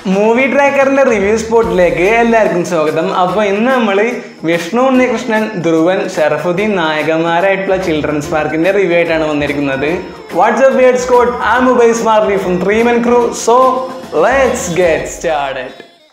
movie ട്രാക്കറിന്റെ review സ്പോട്ടിലേക്ക് എല്ലാവർക്കും സ്വാഗതം അപ്പോൾ ഇന്ന് നമ്മൾ വിഷ്ണു ഉണ്ണികൃഷ്ണൻ ധ്രുവൻ ഷറഫുദ്ദീൻ നായകന്മാരായിട്ടുള്ള ചിൽഡ്രൻസ് പാർക്കിന്റെ റിവ്യൂ ആയിട്ടാണ് വന്നിരിക്കുന്നത് വാട്സ്ആപ്പ് വേർഡ് സ്കോട്ട് ആ mobile smart from three man crew so let's get started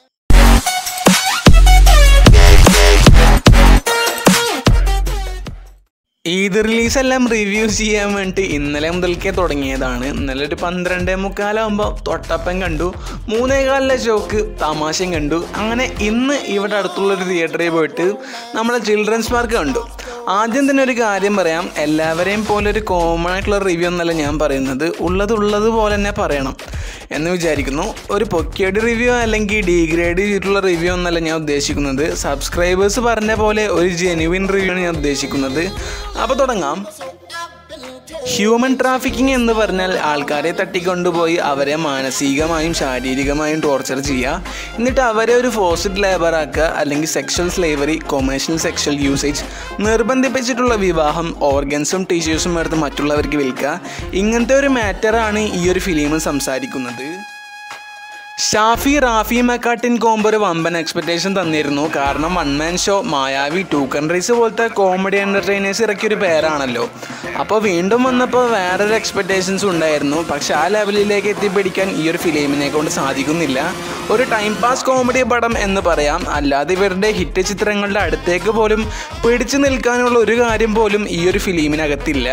Eid release എല്ലാം റിവ്യൂ ചെയ്യാൻ വേണ്ടി ഇന്നലെ മുതൽക്കേ തുടങ്ങിയതാണ് ഇന്നലെ ഒരു പന്ത്രണ്ടേ മുക്കാലാകുമ്പോൾ തൊട്ടപ്പം കണ്ടു മൂന്നേകാലിലെ ഷോക്ക് തമാശയും കണ്ടു അങ്ങനെ ഇന്ന് ഇവിടെ അടുത്തുള്ളൊരു തിയേറ്ററിൽ പോയിട്ട് നമ്മളെ ചിൽഡ്രൻസ് പാർക്ക് കണ്ടു ആദ്യം തന്നെ ഒരു കാര്യം പറയാം എല്ലാവരെയും പോലെ ഒരു കോമൺ ആയിട്ടുള്ള റിവ്യൂ എന്നല്ല ഞാൻ പറയുന്നത് ഉള്ളത് ഉള്ളത് പോലെ തന്നെ പറയണം എന്ന് വിചാരിക്കുന്നു ഒരു പൊക്കിയുടെ റിവ്യൂ അല്ലെങ്കിൽ ഡീഗ്രേഡ് ചെയ്തിട്ടുള്ള റിവ്യൂ എന്നല്ല ഞാൻ ഉദ്ദേശിക്കുന്നത് സബ്സ്ക്രൈബേഴ്സ് പറഞ്ഞ പോലെ ഒരു ജെനുവിൻ റിവ്യൂ ആണ് ഞാൻ ഉദ്ദേശിക്കുന്നത് അപ്പോൾ തുടങ്ങാം ഹ്യൂമൻ ട്രാഫിക്കിംഗ് എന്ന് പറഞ്ഞാൽ ആൾക്കാരെ തട്ടിക്കൊണ്ടുപോയി അവരെ മാനസികമായും ശാരീരികമായും ടോർച്ചർ ചെയ്യുക എന്നിട്ട് അവരെ ഒരു ഫോഴ്സ്ഡ് ലേബർ ആക്കുക അല്ലെങ്കിൽ sexual slavery commercial sexual usage നിർബന്ധിപ്പിച്ചിട്ടുള്ള വിവാഹം ഓർഗൻസും ടിഷ്യൂസും എടുത്ത് മറ്റുള്ളവർക്ക് വിൽക്കുക ഇങ്ങനത്തെ ഒരു മാറ്ററാണ് ഈ ഒരു ഫിലിം സംസാരിക്കുന്നത് ഷാഫി റാഫി മെക്കാട്ടിൻ കോംബോ ഒരു വമ്പൻ എക്സ്പെക്ടേഷൻ തന്നിരുന്നു കാരണം one man show Mayavi two countries പോലത്തെ കോമഡി എൻ്റർടൈനേഴ്സ് ഇറക്കിയൊരു പേരാണല്ലോ അപ്പോൾ വീണ്ടും വന്നപ്പോൾ വേറൊരു എക്സ്പെക്ടേഷൻസ് ഉണ്ടായിരുന്നു പക്ഷെ ആ ലെവലിലേക്ക് എത്തിപ്പിടിക്കാൻ ഈ ഒരു ഫിലിമിനെ കൊണ്ട് സാധിക്കുന്നില്ല ഒരു ടൈം പാസ് കോമഡി പടം എന്ന് പറയാം അല്ലാതെ ഇവരുടെ ഹിറ്റ് ചിത്രങ്ങളുടെ അടുത്തേക്ക് പോലും പിടിച്ചു നിൽക്കാനുള്ള ഒരു കാര്യം പോലും ഈ ഒരു ഫിലിമിനകത്തില്ല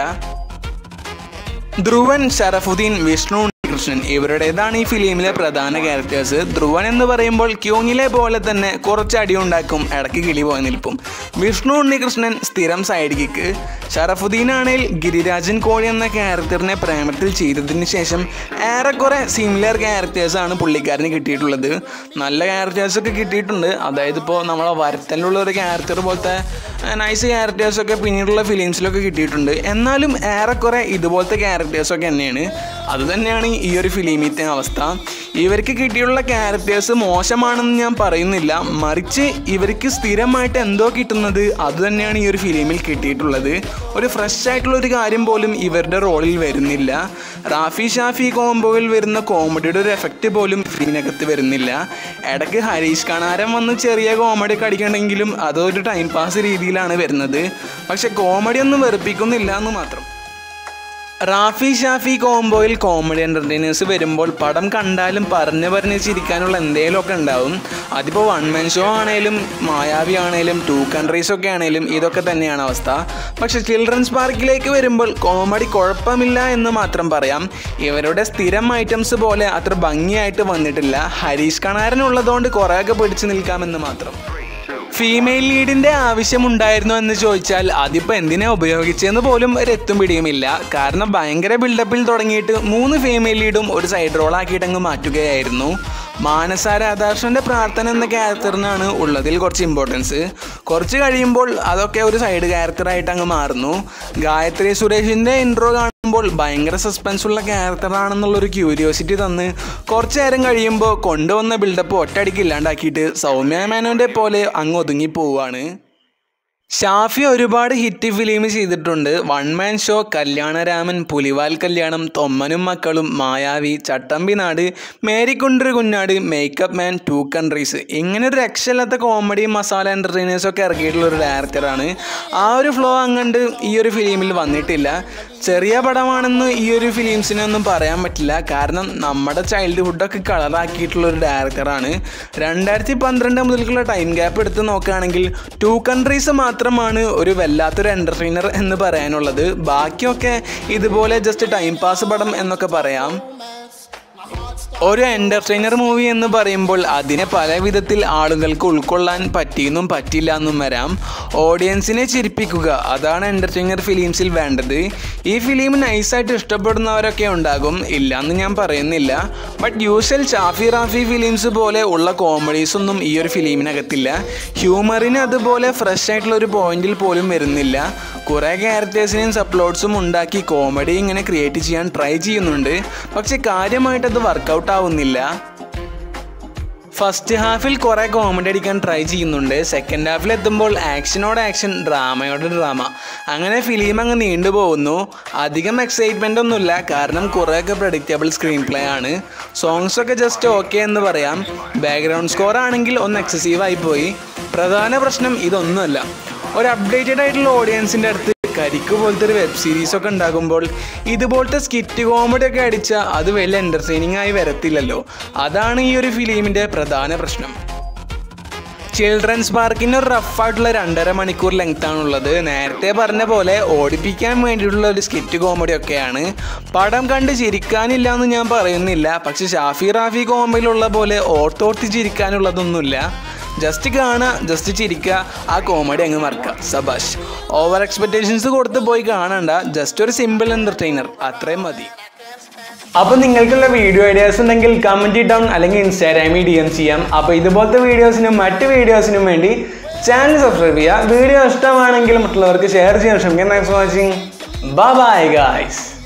ധ്രുവൻ ഷറഫുദ്ദീൻ വിഷ്ണു കൃഷ്ണൻ ഇവരുടേതാണ് ഈ ഫിലിമിലെ പ്രധാന ക്യാരക്ടേഴ്സ് ധ്രുവൻ എന്ന് പറയുമ്പോൾ ക്യൂങ്ങിലെ പോലെ തന്നെ കുറച്ച് അടിയുണ്ടാക്കും ഇടയ്ക്ക് കിളി പോയി നിൽപ്പും വിഷ്ണു ഉണ്ണികൃഷ്ണൻ സ്ഥിരം സൈഡ് കിക്ക് ഷറഫുദ്ദീൻ ആണെങ്കിൽ ഗിരിരാജൻ കോഴി എന്ന ക്യാരക്ടറിനെ പ്രേമത്തിൽ ചെയ്തതിന് ശേഷം ഏറെക്കുറെ സിമിലർ ക്യാരക്ടേഴ്സാണ് പുള്ളിക്കാരന് കിട്ടിയിട്ടുള്ളത് നല്ല ക്യാരക്ടേഴ്സൊക്കെ കിട്ടിയിട്ടുണ്ട് അതായത് ഇപ്പോൾ നമ്മളെ വരത്തലുള്ള ഒരു ക്യാരക്ടർ പോലത്തെ നൈസ് ക്യാരക്ടേഴ്സൊക്കെ പിന്നീടുള്ള ഫിലിംസിലൊക്കെ കിട്ടിയിട്ടുണ്ട് എന്നാലും ഏറെക്കുറെ ഇതുപോലത്തെ ക്യാരക്ടേഴ്സൊക്കെ തന്നെയാണ് അത് തന്നെയാണ് ഈ ഒരു ഫിലിമിത്തെ അവസ്ഥ ഇവർക്ക് കിട്ടിയുള്ള ക്യാരക്ടേഴ്സ് മോശമാണെന്ന് ഞാൻ പറയുന്നില്ല മറിച്ച് ഇവർക്ക് സ്ഥിരമായിട്ട് എന്തോ കിട്ടുന്നത് അത് തന്നെയാണ് ഈ ഒരു ഫിലിമിൽ കിട്ടിയിട്ടുള്ളത് ഒരു ഫ്രഷ് ആയിട്ടുള്ള ഒരു കാര്യം പോലും ഇവരുടെ റോളിൽ വരുന്നില്ല റാഫി ഷാഫി കോംബോയിൽ വരുന്ന കോമഡിയുടെ ഒരു എഫക്റ്റ് പോലും ഫിലിമിനകത്ത് വരുന്നില്ല ഇടയ്ക്ക് ഹരീഷ് കണാരം വന്ന് ചെറിയ കോമഡി ഒക്കെ അടിക്കണമെങ്കിലും അതൊരു ടൈം പാസ് രീതിയിലാണ് വരുന്നത് പക്ഷെ കോമഡി ഒന്നും വെറുപ്പിക്കുന്നില്ല എന്ന് മാത്രം റാഫി ഷാഫി കോംബോയിൽ കോമഡി എൻ്റർടൈനേഴ്സ് വരുമ്പോൾ പടം കണ്ടാലും പറഞ്ഞ് പറഞ്ഞ് ചിരിക്കാനുള്ള എന്തെങ്കിലുമൊക്കെ ഉണ്ടാവും അതിപ്പോൾ വൺ മാൻ ഷോ ആണേലും മായാവി ആണേലും ടു കൺട്രീസ് ഒക്കെ ആണേലും ഇതൊക്കെ തന്നെയാണ് അവസ്ഥ പക്ഷേ ചിൽഡ്രൻസ് പാർക്കിലേക്ക് വരുമ്പോൾ കോമഡി കുഴപ്പമില്ല എന്ന് മാത്രം പറയാം ഇവരുടെ സ്ഥിരം ഐറ്റംസ് പോലെ അത്ര ഭംഗിയായിട്ട് വന്നിട്ടില്ല ഹരീഷ് കണാരനുള്ളതുകൊണ്ട് കുറേയൊക്കെ പിടിച്ചു നിൽക്കാമെന്ന് മാത്രം ഫീമെയിൽ ലീഡിന്റെ ആവശ്യമുണ്ടായിരുന്നു എന്ന് ചോദിച്ചാൽ അതിപ്പോൾ എന്തിനാ ഉപയോഗിച്ചതെന്ന് പോലും ഒരു എത്തും പിടിയുമില്ല കാരണം ഭയങ്കര ബിൽഡപ്പിൽ തുടങ്ങിയിട്ട് മൂന്ന് ഫീമെയിൽ ലീഡും ഒരു സൈഡ് റോൾ ആക്കിയിട്ടങ്ങ് മാറ്റുകയായിരുന്നു മാനസ രാധാകൃഷ്ണന്റെ പ്രാർത്ഥന എന്ന ക്യാരക്ടറിനാണ് ഉള്ളതിൽ കുറച്ച് ഇമ്പോർട്ടൻസ് കുറച്ച് കഴിയുമ്പോൾ അതൊക്കെ ഒരു സൈഡ് ക്യാരക്ടറായിട്ട് അങ്ങ് മാറുന്നു ഗായത്രി സുരേഷിന്റെ ഇൻട്രോ കാണുമ്പോൾ ഭയങ്കര സസ്പെൻസ് ഉള്ള ക്യാരക്ടറാണെന്നുള്ളൊരു ക്യൂരിയോസിറ്റി തന്ന് കുറച്ച് നേരം കഴിയുമ്പോൾ കൊണ്ടുവന്ന ബിൽഡപ്പ് ഒറ്റയടിക്ക് ഇല്ലാണ്ടാക്കിയിട്ട് സൗമ്യ മേനോന്റെ പോലെ അങ്ങ് ഒതുങ്ങി പോവുകയാണ് ഷാഫി ഒരുപാട് ഹിറ്റ് ഫിലിം ചെയ്തിട്ടുണ്ട് one man show Kalyanaraman Pulival Kalyanam Thommanum മക്കളും മായാവി ചട്ടമ്പി നാട് മേരിക്കുണ്ടൊരു കുഞ്ഞാട് മേക്കപ്പ് മാൻ ടു കൺട്രീസ് ഇങ്ങനെ ഒരു രക്ഷയില്ലാത്ത കോമഡി മസാല എൻ്റർടൈനേഴ്സൊക്കെ ഇറക്കിയിട്ടുള്ള ഒരു ഡയറക്ടറാണ് ആ ഒരു ഫ്ലോ അങ്ങണ്ട് ഈ ഒരു ഫിലിമിൽ വന്നിട്ടില്ല ചെറിയ പടമാണെന്ന് ഈ ഒരു ഫിലിംസിനൊന്നും പറയാൻ പറ്റില്ല കാരണം നമ്മുടെ ചൈൽഡ്ഹുഡൊക്കെ കളറാക്കിയിട്ടുള്ള ഒരു ഡയറക്ടറാണ് രണ്ടായിരത്തി പന്ത്രണ്ട് മുതൽക്കുള്ള ടൈം ഗ്യാപ്പ് എടുത്ത് നോക്കുകയാണെങ്കിൽ ടു കൺട്രീസ് മാത്രമാണ് ഒരു വല്ലാത്തൊരു എൻ്റർടൈനർ എന്ന് പറയാനുള്ളത് ബാക്കിയൊക്കെ ഇതുപോലെ ജസ്റ്റ് ടൈം പാസ് പടം എന്നൊക്കെ പറയാം ഒരു എൻ്റർടൈനർ മൂവി എന്ന് പറയുമ്പോൾ അതിനെ പല വിധത്തിൽ ആളുകൾക്ക് ഉൾക്കൊള്ളാൻ പറ്റിയെന്നും പറ്റില്ല എന്നും വരാം ഓഡിയൻസിനെ ചിരിപ്പിക്കുക അതാണ് എൻ്റർടൈനർ ഫിലിംസിൽ വേണ്ടത് ഈ ഫിലിം നൈസായിട്ട് ഇഷ്ടപ്പെടുന്നവരൊക്കെ ഉണ്ടാകും ഇല്ല എന്ന് ഞാൻ പറയുന്നില്ല but usual Shafi Rafi films പോലെ ഉള്ള കോമഡീസ് ഒന്നും ഈ ഒരു ഫിലിമിനകത്തില്ല ഹ്യൂമറിന് അതുപോലെ ഫ്രഷ് ആയിട്ടുള്ള ഒരു പോയിന്റിൽ പോലും വരുന്നില്ല കുറേ ക്യാരക്ടേഴ്സിനെയും സപ്ലോട്ട്സും ഉണ്ടാക്കി കോമഡി ഇങ്ങനെ ക്രിയേറ്റ് ചെയ്യാൻ ട്രൈ ചെയ്യുന്നുണ്ട് പക്ഷെ കാര്യമായിട്ടത് വർക്കൗട്ട് ആവുന്നില്ല ഫസ്റ്റ് ഹാഫിൽ കുറേ കോമഡി അടിക്കാൻ ട്രൈ ചെയ്യുന്നുണ്ട് സെക്കൻഡ് ഹാഫിൽ എത്തുമ്പോൾ ആക്ഷനോട് ആക്ഷൻ ഡ്രാമയോട് ഡ്രാമ അങ്ങനെ ഫിലിം അങ്ങ് നീണ്ടുപോകുന്നു അധികം എക്സൈറ്റ്മെൻ്റ് ഒന്നുമില്ല കാരണം കുറേയൊക്കെ പ്രഡിക്റ്റബിൾ സ്ക്രീൻ പ്ലേ ആണ് സോങ്സ് ഒക്കെ ജസ്റ്റ് ഓക്കെ എന്ന് പറയാം ബാക്ക്ഗ്രൗണ്ട് സ്കോർ ആണെങ്കിൽ ഒന്ന് എക്സസീവ് ആയിപ്പോയി പ്രധാന പ്രശ്നം ഇതൊന്നുമല്ല ഒരു അപ്ഡേറ്റഡ് ആയിട്ടുള്ള ഓഡിയൻസിൻ്റെ അടുത്ത് കരിക്ക് പോലത്തെ ഒരു വെബ് സീരീസ് ഒക്കെ ഉണ്ടാകുമ്പോൾ ഇതുപോലത്തെ സ്കിറ്റ് കോമഡി ഒക്കെ അടിച്ചാൽ അത് വലിയ എൻ്റർടൈനിങ് ആയി വരത്തില്ലല്ലോ അതാണ് ഈ ഒരു ഫിലിമിൻ്റെ പ്രധാന പ്രശ്നം ചിൽഡ്രൻസ് പാർക്കിന് ഒരു റഫായിട്ടുള്ള രണ്ടര മണിക്കൂർ ലെങ്ത് ആണുള്ളത് നേരത്തെ പറഞ്ഞ പോലെ ഓടിപ്പിക്കാൻ വേണ്ടിയിട്ടുള്ള ഒരു സ്കിറ്റ് കോമഡി ഒക്കെയാണ് പടം കണ്ട് ചിരിക്കാനില്ല എന്ന് ഞാൻ പറയുന്നില്ല പക്ഷെ ഷാഫി റാഫി കോമഡിയിലുള്ള പോലെ ഓർത്തോർത്തി ചിരിക്കാനുള്ളതൊന്നുമില്ല ജസ്റ്റ് കാണുക ജസ്റ്റ് ചിരിക്കുക ആ കോമഡി അങ്ങ് മറക്കുക സബാഷ് ഓവർ എക്സ്പെക്റ്റേഷൻസ് കൊടുത്ത് പോയി കാണണ്ട ജസ്റ്റ് ഒരു സിമ്പിൾ എൻ്റർടൈനർ അത്രയും മതി അപ്പോൾ നിങ്ങൾക്കുള്ള വീഡിയോ ഐഡിയാസ് ഉണ്ടെങ്കിൽ കമൻറ്റ് ഡൗൺ അല്ലെങ്കിൽ ഇൻസ്റ്റാഗ്രാമിൽ ഡി എം ചെയ്യാം അപ്പോൾ ഇതുപോലത്തെ വീഡിയോസിനും മറ്റ് വീഡിയോസിനും വേണ്ടി ചാനൽ സബ്സ്ക്രൈബ് ചെയ്യുക വീഡിയോ ഇഷ്ടമാണെങ്കിൽ മറ്റുള്ളവർക്ക് ഷെയർ ചെയ്യാൻ ശ്രമിക്കാം thanks for watching bye guys